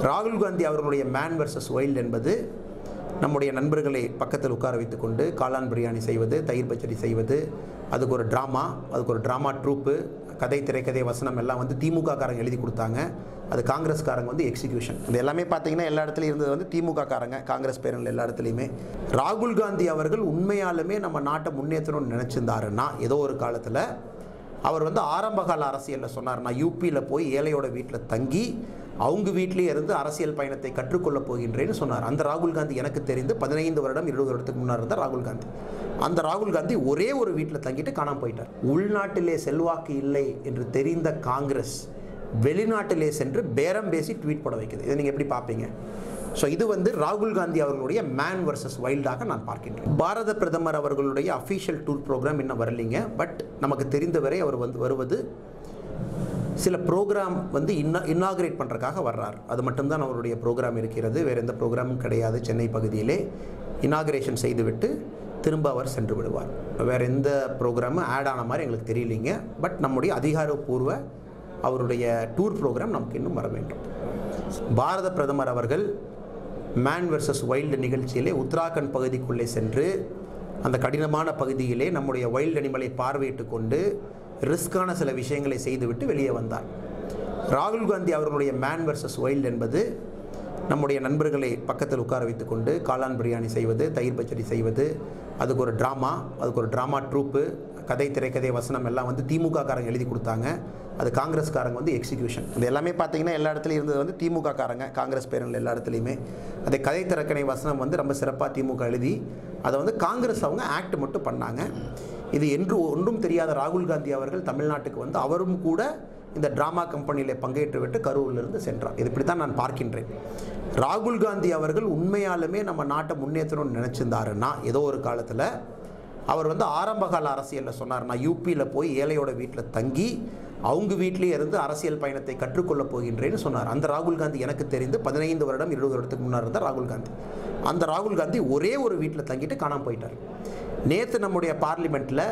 ராகுல் காந்தி அவர்களுடைய man versus wild என்பது நம்முடைய நண்பர்களை பக்கத்தில் உட்கார வைத்துக்கொண்டு காளான் பிரியாணி செய்வது தயிர் பச்சடி செய்வது அதுக்கு ஒரு ட்ராமா அதுக்கு ஒரு ட்ராமா ட்ரூப்பு கதை திரைக்கதை வசனம் எல்லாம் வந்து திமுக காரங்க எழுதி கொடுத்தாங்க அது காங்கிரஸ்காரங்க வந்து எக்ஸிகியூஷன் இது எல்லாமே பார்த்தீங்கன்னா எல்லா இடத்துலையும் இருந்தது வந்து திமுக காரங்க காங்கிரஸ் பேரணியில் எல்லா இடத்துலையுமே ராகுல் காந்தி அவர்கள் உண்மையாலுமே நம்ம நாட்டை முன்னேற்றணும்னு நினச்சிருந்தாருன்னா ஏதோ ஒரு காலத்தில் அவர் வந்து ஆரம்பகால அரசியலில் சொன்னார் நான் யூபியில் போய் ஏழையோட வீட்டில் தங்கி அவங்க வீட்டிலேயே இருந்து அரசியல் பயணத்தை கற்றுக்கொள்ளப் போகின்றேன்னு சொன்னார் அந்த ராகுல் காந்தி எனக்கு தெரிந்து பதினைந்து வருடம் இருபது வருடத்துக்கு முன்னாடி இருந்த ராகுல் காந்தி அந்த ராகுல் காந்தி ஒரே ஒரு வீட்டில் தங்கிட்டு காணாம போயிட்டார் உள்நாட்டிலே செல்வாக்கு இல்லை என்று தெரிந்த காங்கிரஸ் வெளிநாட்டிலே சென்று பேரம் பேசி ட்வீட் போட வைக்குது இதை நீங்கள் எப்படி பார்ப்பீங்க ஸோ இது வந்து ராகுல் காந்தி அவர்களுடைய மேன் வர்சஸ் வைல்டாக நான் பார்க்கின்றேன் பாரத பிரதமர் அவர்களுடைய அஃபீஷியல் டூர் ப்ரோக்ராம் இன்னும் வரலைங்க பட் நமக்கு தெரிந்தவரை அவர் வந்து வருவது சில ப்ரோக்ராம் வந்து இன்னா இன்னாகிரேட் பண்ணுறக்காக வர்றார் அது மட்டும்தான் அவருடைய ப்ரோக்ராம் இருக்கிறது வேறு எந்த ப்ரோக்ராமும் கிடையாது சென்னை பகுதியிலே இனாகிரேஷன் செய்துவிட்டு திரும்ப அவர் சென்று விடுவார் வேறு எந்த ப்ரோக்ராமும் ஆட் ஆன மாதிரி எங்களுக்கு தெரியலைங்க பட் நம்முடைய அதிகாரப்பூர்வ அவருடைய டூர் ப்ரோக்ராம் நமக்கு இன்னும் வர வேண்டும் பாரத பிரதமர் அவர்கள் மேன் வெர்சஸ் வைல்டு நிகழ்ச்சியிலே உத்தராகண்ட் பகுதிக்குள்ளே சென்று அந்த கடினமான பகுதியிலே நம்முடைய வைல்டு அனிமலை பார்வையிட்டு கொண்டு ரிஸ்கான சில விஷயங்களை செய்துவிட்டு வெளியே வந்தார் ராகுல் காந்தி அவர்களுடைய மேன் வெர்சஸ் வைல்டு என்பது நம்முடைய நண்பர்களை பக்கத்தில் உட்கார வைத்துக்கொண்டு காளான் பிரியாணி செய்வது தயிர் பச்சடி செய்வது அதுக்கு ஒரு ட்ராமா அதுக்கு ஒரு ட்ராமா ட்ரூப்பு கதை திரைக்கதை வசனம் எல்லாம் வந்து திமுக காரங்க எழுதி கொடுத்தாங்க அது காங்கிரஸ்காரங்க வந்து எக்ஸிகியூஷன் இது எல்லாமே பார்த்தீங்கன்னா எல்லா இடத்துலையும் இருந்தது வந்து திமுக காரங்க காங்கிரஸ் பேரணியில் எல்லா இடத்துலையுமே அதை கதை திறக்கணை வசனம் வந்து ரொம்ப சிறப்பாக திமுக எழுதி அதை வந்து காங்கிரஸ் அவங்க ஆக்ட் மட்டும் பண்ணாங்க இது என்று ஒன்றும் தெரியாத ராகுல் காந்தி அவர்கள் தமிழ்நாட்டுக்கு வந்து அவரும் கூட இந்த ட்ராமா கம்பெனியில் பங்கேற்றுவிட்டு கரூரிலிருந்து சென்றார் இது இப்படி தான் நான் பார்க்கின்றேன் ராகுல் காந்தி அவர்கள் உண்மையாலுமே நம்ம நாட்டை முன்னேற்றணும்னு நினச்சிருந்தாருன்னா ஏதோ ஒரு காலத்தில் அவர் வந்து ஆரம்பகால அரசியலில் சொன்னார் நான் யூபியில் போய் ஏழையோட வீட்டில் தங்கி அவங்க வீட்டிலேயே இருந்து அரசியல் பயணத்தை கற்றுக்கொள்ளப் போகின்றேன்னு சொன்னார் அந்த ராகுல் காந்தி எனக்கு தெரிந்து பதினைந்து வருடம் இருபது வருடத்துக்கு முன்னாடி இருந்த ராகுல் காந்தி அந்த ராகுல் காந்தி ஒரே ஒரு வீட்டில் தங்கிட்டு காணாம போயிட்டார் நேற்று நம்முடைய பார்லிமெண்ட்டில்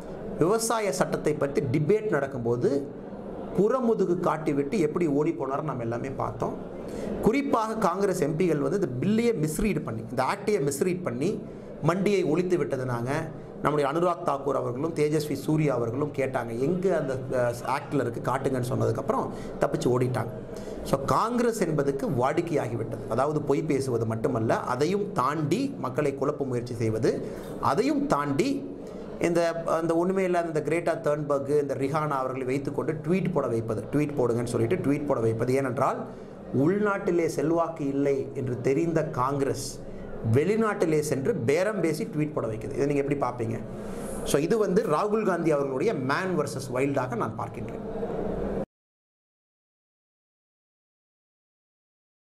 விவசாய சட்டத்தை பற்றி டிபேட் நடக்கும்போது புறமுதுகு காட்டிவிட்டு எப்படி ஓடி போனார் நம்ம எல்லாமே பார்த்தோம் குறிப்பாக காங்கிரஸ் எம்பிகள் வந்து இந்த பில்லையை மிஸ்ரீட் பண்ணி இந்த ஆக்டையை மிஸ்ரீட் பண்ணி மண்டியை ஒழித்து விட்டது நாங்கள் நம்முடைய அனுராக் தாக்கூர் அவர்களும் தேஜஸ்வி சூர்யா அவர்களும் கேட்டாங்க எங்கே அந்த ஆக்டில் இருக்குது காட்டுங்கன்னு சொன்னதுக்கப்புறம் தப்பிச்சு ஓடிட்டாங்க ஸோ காங்கிரஸ் என்பதுக்கு வாடிக்கையாகிவிட்டது அதாவது பொய் பேசுவது மட்டுமல்ல அதையும் தாண்டி மக்களை குழப்ப முயற்சி செய்வது அதையும் தாண்டி இந்த அந்த ஒன்றுமே இல்லாத இந்த கிரேட்டா தேர்ன்பர்க் இந்த ரிஹானா அவர்களை வைத்துக்கொண்டு ட்வீட் போட வைப்பது ட்வீட் போடுங்கன்னு சொல்லிட்டு ட்வீட் போட வைப்பது ஏனென்றால் உள்நாட்டிலே செல்வாக்கு இல்லை என்று தெரிந்த காங்கிரஸ் வெளிநாட்டிலே சென்று பேரம் பேசி ட்வீட் போட வைக்குது இதை நீங்கள் எப்படி பார்ப்பீங்க ஸோ இது வந்து ராகுல் காந்தி அவர்களுடைய மேன் வர்சஸ் வைல்டாக நான் பார்க்கின்றேன்